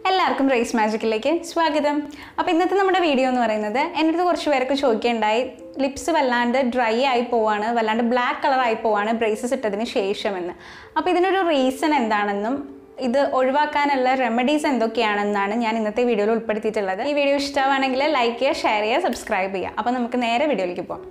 എല്ലാവർക്കും റേസ് മാജിക്കിലേക്ക് സ്വാഗതം അപ്പോൾ ഇന്നത്തെ നമ്മുടെ വീഡിയോ എന്ന് പറയുന്നത് എൻ്റെ അടുത്ത് കുറച്ച് പേരൊക്കെ ചോദിക്കുകയുണ്ടായി ലിപ്സ് വല്ലാണ്ട് ഡ്രൈ ആയി പോവാണ് വല്ലാണ്ട് ബ്ലാക്ക് കളർ ആയി പോവാണ് ബ്രേസസ് ഇട്ടതിന് ശേഷമെന്ന് അപ്പോൾ ഇതിനൊരു റീസൺ എന്താണെന്നും ഇത് ഒഴിവാക്കാനുള്ള റെമഡീസ് എന്തൊക്കെയാണെന്നാണ് ഞാൻ ഇന്നത്തെ വീഡിയോയിൽ ഉൾപ്പെടുത്തിയിട്ടുള്ളത് ഈ വീഡിയോ ഇഷ്ടമാണെങ്കിൽ ലൈക്ക് ചെയ്യുക ഷെയർ ചെയ്യുക സബ്സ്ക്രൈബ് ചെയ്യുക അപ്പോൾ നമുക്ക് നേരെ വീഡിയോയിലേക്ക് പോകാം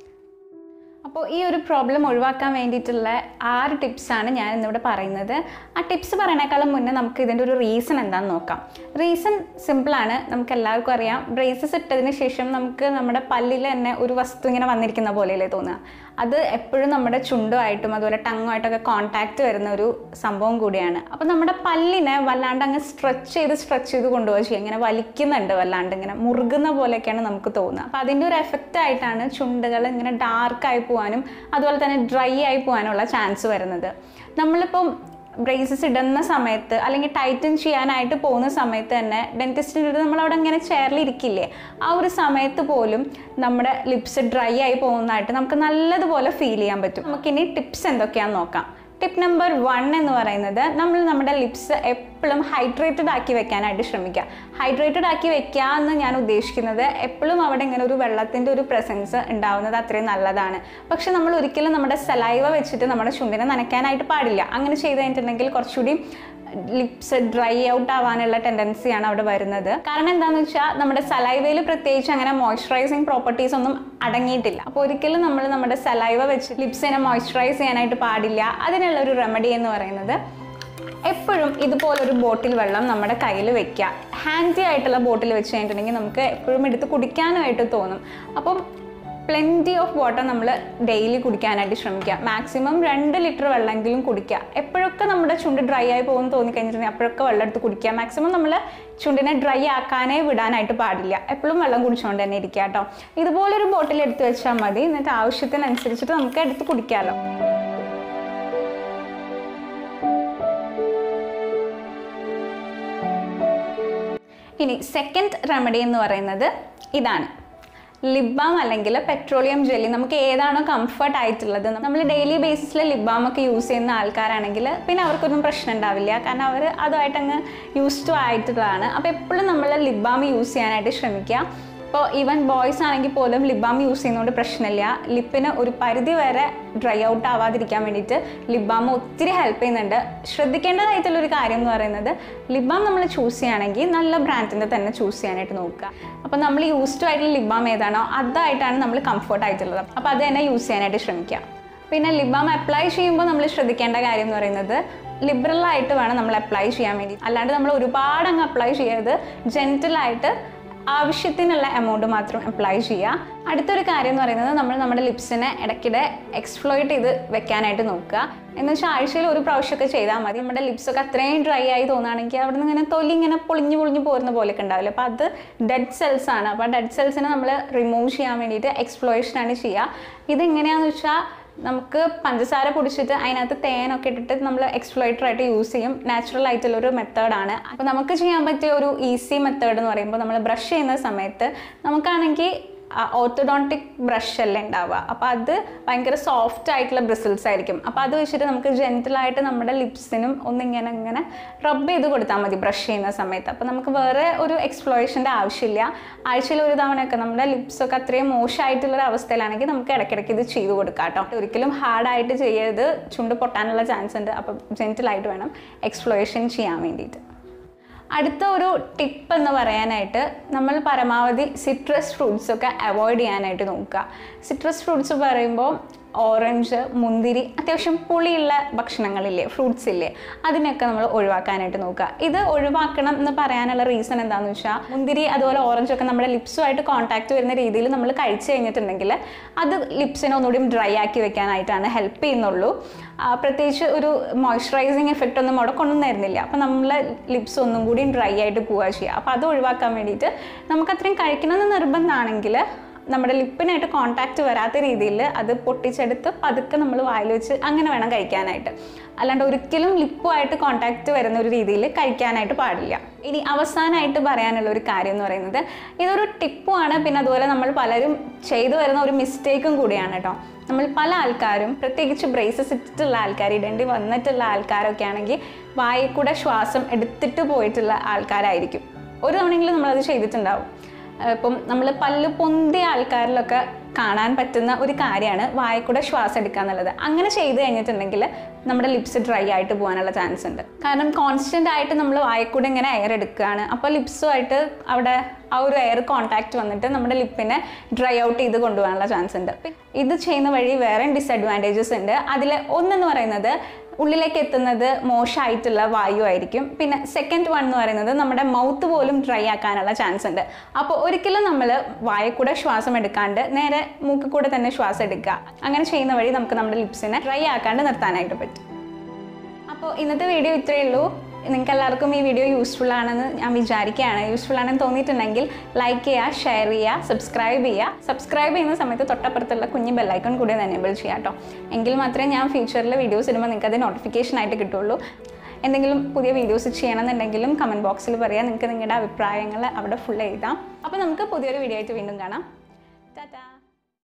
അപ്പോൾ ഈ ഒരു പ്രോബ്ലം ഒഴിവാക്കാൻ വേണ്ടിയിട്ടുള്ള ആറ് ടിപ്സാണ് ഞാൻ ഇന്നിവിടെ പറയുന്നത് ആ ടിപ്സ് പറയണേക്കാളും മുന്നേ നമുക്ക് ഇതിൻ്റെ ഒരു റീസൺ എന്താണെന്ന് നോക്കാം റീസൺ സിമ്പിളാണ് നമുക്ക് എല്ലാവർക്കും അറിയാം ബ്രേസസ് ഇട്ടതിന് ശേഷം നമുക്ക് നമ്മുടെ പല്ലിൽ തന്നെ ഒരു വസ്തു ഇങ്ങനെ വന്നിരിക്കുന്ന പോലെയല്ലേ തോന്നുക അത് എപ്പോഴും നമ്മുടെ ചുണ്ടുമായിട്ടും അതുപോലെ ടങ്ങുമായിട്ടൊക്കെ കോൺടാക്റ്റ് വരുന്ന ഒരു സംഭവം കൂടിയാണ് അപ്പോൾ നമ്മുടെ പല്ലിനെ വല്ലാണ്ട് അങ്ങ് സ്ട്രെച്ച് ചെയ്ത് സ്ട്രെച്ച് ചെയ്ത് കൊണ്ടുപോകുക ചെയ്യുക ഇങ്ങനെ വലിക്കുന്നുണ്ട് വല്ലാണ്ട് ഇങ്ങനെ മുറുകുന്ന പോലെയൊക്കെയാണ് നമുക്ക് തോന്നുക അപ്പോൾ അതിൻ്റെ ഒരു എഫക്റ്റ് ആയിട്ടാണ് ചുണ്ടുകൾ ഇങ്ങനെ ഡാർക്കായി പോകാനും അതുപോലെ തന്നെ ഡ്രൈ ആയി പോകാനുള്ള ചാൻസ് വരുന്നത് നമ്മളിപ്പം ബ്രേസസ് ഇടുന്ന സമയത്ത് അല്ലെങ്കിൽ ടൈറ്റൻ ചെയ്യാനായിട്ട് പോകുന്ന സമയത്ത് തന്നെ ഡെൻറ്റിസ്റ്റിൻ്റെ അടുത്ത് നമ്മൾ അവിടെ ഇങ്ങനെ ചെയറിൽ ഇരിക്കില്ലേ ആ ഒരു സമയത്ത് പോലും നമ്മുടെ ലിപ്സ് ഡ്രൈ ആയി പോകുന്നതായിട്ട് നമുക്ക് നല്ലതുപോലെ ഫീൽ ചെയ്യാൻ പറ്റും നമുക്കിനി ടിപ്സ് എന്തൊക്കെയാണെന്ന് നോക്കാം ടിപ്പ് നമ്പർ വൺ എന്ന് പറയുന്നത് നമ്മൾ നമ്മുടെ ലിപ്സ് എപ്പോഴും ഹൈഡ്രേറ്റഡ് ആക്കി വെക്കാനായിട്ട് ശ്രമിക്കുക ഹൈഡ്രേറ്റഡ് ആക്കി വെക്കുക എന്ന് ഞാൻ ഉദ്ദേശിക്കുന്നത് എപ്പോഴും അവിടെ ഇങ്ങനെ ഒരു വെള്ളത്തിൻ്റെ ഒരു പ്രസൻസ് ഉണ്ടാവുന്നത് അത്രയും നല്ലതാണ് പക്ഷെ നമ്മൾ ഒരിക്കലും നമ്മുടെ സലൈവ വെച്ചിട്ട് നമ്മുടെ ചുണ്ടിനെ നനയ്ക്കാനായിട്ട് പാടില്ല അങ്ങനെ ചെയ്ത് കഴിഞ്ഞിട്ടുണ്ടെങ്കിൽ കുറച്ചുകൂടി ലിപ്സ് ഡ്രൈ ഔട്ട് ആവാനുള്ള ടെൻഡൻസിയാണ് അവിടെ വരുന്നത് കാരണം എന്താണെന്ന് വെച്ചാൽ നമ്മുടെ സലൈവയിൽ പ്രത്യേകിച്ച് അങ്ങനെ മോയ്സ്ചറൈസിങ് പ്രോപ്പർട്ടീസ് ഒന്നും അടങ്ങിയിട്ടില്ല അപ്പോൾ ഒരിക്കലും നമ്മൾ നമ്മുടെ സലൈവ വെച്ച് ലിപ്സിനെ മോയ്സ്ചറൈസ് ചെയ്യാനായിട്ട് പാടില്ല അതിനുള്ള ഒരു റെമഡി എന്ന് പറയുന്നത് എപ്പോഴും ഇതുപോലൊരു ബോട്ടിൽ വെള്ളം നമ്മുടെ കയ്യിൽ വെക്കുക ഹാൻഡി ആയിട്ടുള്ള ബോട്ടിൽ വെച്ച് കഴിഞ്ഞിട്ടുണ്ടെങ്കിൽ നമുക്ക് എപ്പോഴും എടുത്ത് കുടിക്കാനായിട്ട് തോന്നും അപ്പം പ്ലെൻറ്റി ഓഫ് വാട്ടർ നമ്മൾ ഡെയിലി കുടിക്കാനായിട്ട് ശ്രമിക്കുക മാക്സിമം രണ്ട് ലിറ്റർ വെള്ളമെങ്കിലും കുടിക്കുക എപ്പോഴൊക്കെ നമ്മുടെ ചുണ്ട് ഡ്രൈ ആയി പോകുമെന്ന് തോന്നിക്കഴിഞ്ഞിട്ടുണ്ടെങ്കിൽ അപ്പോഴൊക്കെ വെള്ളം എടുത്ത് കുടിക്കുക മാക്സിമം നമ്മൾ ചുണ്ടിനെ ഡ്രൈ ആക്കാനേ വിടാനായിട്ട് പാടില്ല എപ്പോഴും വെള്ളം കുടിച്ചുകൊണ്ട് തന്നെ ഇരിക്കുക കേട്ടോ ഇതുപോലൊരു ബോട്ടിൽ എടുത്ത് വെച്ചാൽ മതി എന്നിട്ട് ആവശ്യത്തിനനുസരിച്ചിട്ട് നമുക്ക് എടുത്ത് കുടിക്കാമല്ലോ ഇനി സെക്കൻഡ് റെമഡി എന്ന് പറയുന്നത് ഇതാണ് ലിപ് ബാം അല്ലെങ്കിൽ പെട്രോളിയം ജെല്ലി നമുക്ക് ഏതാണോ കംഫർട്ട് ആയിട്ടുള്ളത് നമ്മൾ ഡെയിലി ബേസിസിൽ ലിപ് ബാം ഒക്കെ യൂസ് ചെയ്യുന്ന ആൾക്കാരാണെങ്കിൽ പിന്നെ അവർക്കൊന്നും പ്രശ്നം ഉണ്ടാവില്ല കാരണം അവർ അതുമായിട്ട് അങ്ങ് യൂസ് ടു ആയിട്ടുള്ളതാണ് അപ്പോൾ എപ്പോഴും നമ്മൾ ലിപ് ബാം യൂസ് ചെയ്യാനായിട്ട് ശ്രമിക്കുക ഇപ്പോൾ ഈവൻ ബോയ്സ് ആണെങ്കിൽ പോലും ലിപ് ബാം യൂസ് ചെയ്യുന്നതുകൊണ്ട് പ്രശ്നമില്ല ലിപ്പിന് ഒരു പരിധി വരെ ഡ്രൈ ഔട്ട് ആവാതിരിക്കാൻ വേണ്ടിയിട്ട് ലിപ് ബാം ഒത്തിരി ഹെൽപ്പ് ചെയ്യുന്നുണ്ട് ശ്രദ്ധിക്കേണ്ടതായിട്ടുള്ള ഒരു കാര്യം എന്ന് പറയുന്നത് ലിപ് ബാം നമ്മൾ ചൂസ് ചെയ്യുകയാണെങ്കിൽ നല്ല ബ്രാൻഡിൻ്റെ തന്നെ ചൂസ് ചെയ്യാനായിട്ട് നോക്കുക അപ്പോൾ നമ്മൾ യൂസ്ഡ് ആയിട്ടുള്ള ലിപ് ബാം ഏതാണോ അതായിട്ടാണ് നമ്മൾ കംഫർട്ട് ആയിട്ടുള്ളത് അപ്പോൾ അത് തന്നെ യൂസ് ചെയ്യാനായിട്ട് ശ്രമിക്കുക പിന്നെ ലിപ് ബാം അപ്ലൈ ചെയ്യുമ്പോൾ നമ്മൾ ശ്രദ്ധിക്കേണ്ട കാര്യം എന്ന് പറയുന്നത് ലിബറൽ ആയിട്ട് വേണം നമ്മൾ അപ്ലൈ ചെയ്യാൻ വേണ്ടി അല്ലാണ്ട് നമ്മൾ ഒരുപാട് അങ്ങ് അപ്ലൈ ചെയ്യരുത് ജെൻറ്റലായിട്ട് ആവശ്യത്തിനുള്ള എമൗണ്ട് മാത്രം അപ്ലൈ ചെയ്യുക അടുത്തൊരു കാര്യം എന്ന് പറയുന്നത് നമ്മൾ നമ്മുടെ ലിപ്സിനെ ഇടയ്ക്കിടെ എക്സ്പ്ലോയിറ്റ് ചെയ്ത് വെക്കാനായിട്ട് നോക്കുക എന്ന് വെച്ചാൽ ആഴ്ചയിൽ ഒരു പ്രാവശ്യമൊക്കെ ചെയ്താൽ മതി നമ്മുടെ ലിപ്സൊക്കെ അത്രയും ഡ്രൈ ആയി തോന്നുകയാണെങ്കിൽ അവിടെ നിന്ന് ഇങ്ങനെ തൊലി ഇങ്ങനെ പൊളിഞ്ഞു പൊളിഞ്ഞു പോരുന്ന പോലെയൊക്കെ ഉണ്ടാവില്ല അപ്പോൾ അത് ഡെഡ് സെൽസ് ആണ് അപ്പോൾ ഡെഡ് സെൽസിനെ നമ്മൾ റിമൂവ് ചെയ്യാൻ വേണ്ടിയിട്ട് എക്സ്പ്ലോയേഷനാണ് ചെയ്യുക ഇതെങ്ങനെയാണെന്ന് വെച്ചാൽ നമുക്ക് പഞ്ചസാര പൊടിച്ചിട്ട് അതിനകത്ത് തേനൊക്കെ ഇട്ടിട്ട് നമ്മൾ എക്സ്പ്ലോയിറ്റർ ആയിട്ട് യൂസ് ചെയ്യും നാച്ചുറൽ ആയിട്ടുള്ള ഒരു മെത്തേഡാണ് അപ്പോൾ നമുക്ക് ചെയ്യാൻ പറ്റിയ ഒരു ഈസി മെത്തേഡ് എന്ന് പറയുമ്പോൾ നമ്മൾ ബ്രഷ് ചെയ്യുന്ന സമയത്ത് നമുക്കാണെങ്കിൽ ഓർത്തഡോണ്ടിക് ബ്രഷ് അല്ലേ ഉണ്ടാവുക അപ്പോൾ അത് ഭയങ്കര സോഫ്റ്റ് ആയിട്ടുള്ള ബ്രിസിൽസ് ആയിരിക്കും അപ്പോൾ അത് വെച്ചിട്ട് നമുക്ക് ജെൻറ്റലായിട്ട് നമ്മുടെ ലിപ്സിനും ഒന്നിങ്ങനെ ഇങ്ങനെ റബ്ബ് ചെയ്ത് കൊടുത്താൽ മതി ബ്രഷ് ചെയ്യുന്ന സമയത്ത് അപ്പോൾ നമുക്ക് വേറെ ഒരു എക്സ്പ്ലോറേഷൻ്റെ ആവശ്യമില്ല ആഴ്ചയിൽ ഒരു തവണയൊക്കെ നമ്മുടെ ലിപ്സൊക്കെ അത്രയും മോശമായിട്ടുള്ള അവസ്ഥയിലാണെങ്കിൽ നമുക്ക് ഇടയ്ക്കിടയ്ക്ക് ഇത് ചെയ്ത് കൊടുക്കാം കേട്ടോ ഒരിക്കലും ഹാർഡായിട്ട് ചെയ്യരുത് ചുണ്ട് പൊട്ടാനുള്ള ചാൻസ് ഉണ്ട് അപ്പോൾ ജെൻറ്റലായിട്ട് വേണം എക്സ്പ്ലോറേഷൻ ചെയ്യാൻ വേണ്ടിയിട്ട് അടുത്ത ഒരു ടിപ്പ് എന്ന് പറയാനായിട്ട് നമ്മൾ പരമാവധി സിട്രസ് ഫ്രൂട്ട്സ് ഒക്കെ അവോയ്ഡ് ചെയ്യാനായിട്ട് നോക്കുക സിട്രസ് ഫ്രൂട്ട്സ് പറയുമ്പോൾ ഓറഞ്ച് മുന്തിരി അത്യാവശ്യം പുളിയുള്ള ഭക്ഷണങ്ങളില്ലേ ഫ്രൂട്ട്സ് ഇല്ലേ അതിനൊക്കെ നമ്മൾ ഒഴിവാക്കാനായിട്ട് നോക്കുക ഇത് ഒഴിവാക്കണം എന്ന് പറയാനുള്ള റീസൺ എന്താണെന്ന് വെച്ചാൽ മുന്തിരി അതുപോലെ ഓറഞ്ച് ഒക്കെ നമ്മുടെ ലിപ്സുമായിട്ട് കോൺടാക്ട് വരുന്ന രീതിയിൽ നമ്മൾ കഴിച്ചു കഴിഞ്ഞിട്ടുണ്ടെങ്കിൽ അത് ലിപ്സിനെ ഒന്നുകൂടി ഡ്രൈ ആക്കി വെക്കാനായിട്ടാണ് ഹെൽപ്പ് ചെയ്യുന്നുള്ളൂ പ്രത്യേകിച്ച് ഒരു മോയ്സ്ചറൈസിങ് എഫക്റ്റ് ഒന്നും അവിടെ കൊണ്ടു തരുന്നില്ല അപ്പോൾ നമ്മളെ ലിപ്സ് ഒന്നും കൂടി ഡ്രൈ ആയിട്ട് പോവുക ചെയ്യുക അപ്പോൾ അത് ഒഴിവാക്കാൻ വേണ്ടിയിട്ട് നമുക്ക് അത്രയും കഴിക്കണമെന്ന് നിർബന്ധമാണെങ്കിൽ നമ്മുടെ ലിപ്പിനായിട്ട് കോൺടാക്റ്റ് വരാത്ത രീതിയിൽ അത് പൊട്ടിച്ചെടുത്ത് പതുക്കെ നമ്മൾ വായിൽ വെച്ച് അങ്ങനെ വേണം കഴിക്കാനായിട്ട് അല്ലാണ്ട് ഒരിക്കലും ലിപ്പുമായിട്ട് കോൺടാക്റ്റ് വരുന്ന ഒരു രീതിയിൽ കഴിക്കാനായിട്ട് പാടില്ല ഇനി അവസാനമായിട്ട് പറയാനുള്ള ഒരു കാര്യം എന്ന് പറയുന്നത് ഇതൊരു ടിപ്പുമാണ് പിന്നെ അതുപോലെ നമ്മൾ പലരും ചെയ്തു വരുന്ന ഒരു മിസ്റ്റേക്കും കൂടിയാണ് കേട്ടോ നമ്മൾ പല ആൾക്കാരും പ്രത്യേകിച്ച് ബ്രേസസ് ഇട്ടിട്ടുള്ള ആൾക്കാർ ഇടേണ്ടി വന്നിട്ടുള്ള ആൾക്കാരൊക്കെ ആണെങ്കിൽ വായിൽ കൂടെ ശ്വാസം എടുത്തിട്ട് പോയിട്ടുള്ള ആൾക്കാരായിരിക്കും ഒരു തവണയെങ്കിലും നമ്മളത് ചെയ്തിട്ടുണ്ടാവും ഏഹ് ഇപ്പം നമ്മൾ പല്ല് പൊന്തിയ ആൾക്കാരിലൊക്കെ കാണാൻ പറ്റുന്ന ഒരു കാര്യമാണ് വായക്കൂടെ ശ്വാസം എടുക്കുക എന്നുള്ളത് അങ്ങനെ ചെയ്ത് കഴിഞ്ഞിട്ടുണ്ടെങ്കിൽ നമ്മുടെ ലിപ്സ് ഡ്രൈ ആയിട്ട് പോകാനുള്ള ചാൻസ് ഉണ്ട് കാരണം കോൺസ്റ്റൻ്റ് ആയിട്ട് നമ്മൾ വായക്കൂടെ ഇങ്ങനെ എയർ എടുക്കുകയാണ് അപ്പോൾ ലിപ്സുമായിട്ട് അവിടെ ആ ഒരു എയർ കോൺടാക്റ്റ് വന്നിട്ട് നമ്മുടെ ലിപ്പിനെ ഡ്രൈ ഔട്ട് ചെയ്ത് കൊണ്ടുപോകാനുള്ള ചാൻസ് ഉണ്ട് ഇത് ചെയ്യുന്ന വഴി വേറെ ഡിസഡ്വാൻറ്റേജസ് ഉണ്ട് അതിൽ ഒന്നെന്ന് പറയുന്നത് ഉള്ളിലേക്ക് എത്തുന്നത് മോശമായിട്ടുള്ള വായു ആയിരിക്കും പിന്നെ സെക്കൻഡ് വൺ എന്ന് പറയുന്നത് നമ്മുടെ മൗത്ത് പോലും ഡ്രൈ ആക്കാനുള്ള ചാൻസ് ഉണ്ട് അപ്പോൾ ഒരിക്കലും നമ്മൾ വായിൽ കൂടെ ശ്വാസം എടുക്കാണ്ട് നേരെ മൂക്കിൽ കൂടെ തന്നെ ശ്വാസം എടുക്കുക അങ്ങനെ ചെയ്യുന്ന വഴി നമുക്ക് നമ്മുടെ ലിപ്സിനെ ഡ്രൈ ആക്കാണ്ട് നിർത്താനായിട്ട് പറ്റും അപ്പോൾ ഇന്നത്തെ വീഡിയോ ഇത്രയേ ഉള്ളൂ നിങ്ങൾക്ക് എല്ലാവർക്കും ഈ വീഡിയോ യൂസ്ഫുൾ ആണെന്ന് ഞാൻ വിചാരിക്കുകയാണ് യൂസ്ഫുൾ ആണെന്ന് തോന്നിയിട്ടുണ്ടെങ്കിൽ ലൈക്ക് ചെയ്യുക ഷെയർ ചെയ്യുക സബ്സ്ക്രൈബ് ചെയ്യുക സബ്സ്ക്രൈബ് ചെയ്യുന്ന സമയത്ത് തൊട്ടപ്പുറത്തുള്ള കുഞ്ഞ് ബെല്ലൈക്കൺ കൂടി ഒന്ന് എനേബിൾ ചെയ്യാം കേട്ടോ എങ്കിൽ മാത്രമേ ഞാൻ ഫ്യൂച്ചറിൽ വീഡിയോസ് ഇടുമ്പോൾ നിങ്ങൾക്ക് അത് നോട്ടിഫിക്കേഷൻ ആയിട്ട് കിട്ടുള്ളൂ എന്തെങ്കിലും പുതിയ വീഡിയോസ് ചെയ്യണമെന്നുണ്ടെങ്കിലും കമൻറ്റ് ബോക്സിൽ പറയാം നിങ്ങൾക്ക് നിങ്ങളുടെ അഭിപ്രായങ്ങൾ അവിടെ ഫുൾ എഴുതാം അപ്പോൾ നമുക്ക് പുതിയൊരു വീഡിയോ ആയിട്ട് വീണ്ടും കാണാം ടാറ്റാ